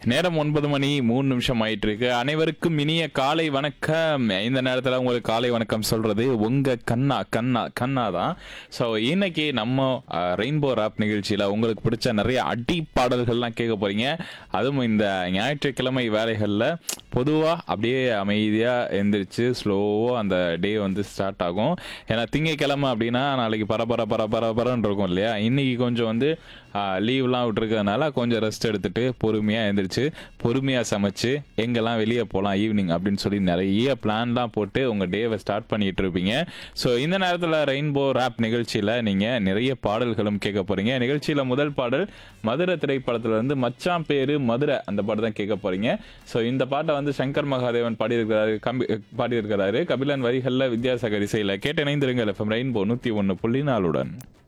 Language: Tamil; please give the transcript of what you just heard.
நேரம் ஒன்பது மணி மூணு நிமிஷம் ஆயிட்டு இருக்கு அனைவருக்கும் இனிய காலை வணக்கம் இந்த நேரத்தில் உங்களுக்கு காலை வணக்கம் சொல்றது உங்க கண்ணா கண்ணா கண்ணா தான் ஸோ இன்னைக்கு நம்ம ரெயின்போ ராப் நிகழ்ச்சியில் உங்களுக்கு பிடிச்ச நிறைய அடி பாடல்கள்லாம் கேட்க போறீங்க அதுவும் இந்த ஞாயிற்றுக்கிழமை வேலைகளில் பொதுவாக அப்படியே அமைதியாக எந்திரிச்சு ஸ்லோவாக அந்த டே வந்து ஸ்டார்ட் ஆகும் ஏன்னா திங்கக்கிழமை அப்படின்னா நாளைக்கு பரபர பரபரன்னு இருக்கும் இல்லையா இன்னைக்கு கொஞ்சம் வந்து லீவ்லாம் விட்டுருக்கறதுனால கொஞ்சம் ரெஸ்ட் எடுத்துட்டு பொறுமையாக எழுந்திரிச்சு பொறுமையாக சமைச்சு எங்கெல்லாம் வெளியே போகலாம் ஈவினிங் அப்படின்னு சொல்லி நிறைய பிளான்லாம் போட்டு உங்கள் டேவை ஸ்டார்ட் பண்ணிட்டு இருப்பீங்க ஸோ இந்த நேரத்தில் ரெயின்போ ரேப் நிகழ்ச்சியில் நீங்கள் நிறைய பாடல்களும் கேட்க போகிறீங்க நிகழ்ச்சியில் முதல் பாடல் மதுரை திரைப்படத்துல இருந்து மச்சான் பேரு மதுரை அந்த பாட்டு தான் கேட்க போகிறீங்க ஸோ இந்த பாட்டை வந்து சங்கர் மகாதேவன் பாடியிருக்கிறாரு கம்பி பாடியிருக்கிறாரு கபிலன் வரிகளில் வித்யாசாகர் இசையில் கேட்டு இணைந்திருங்கள் எஃப்எம் ரெயின்போ நூற்றி ஒன்று புள்ளி நாலுடன்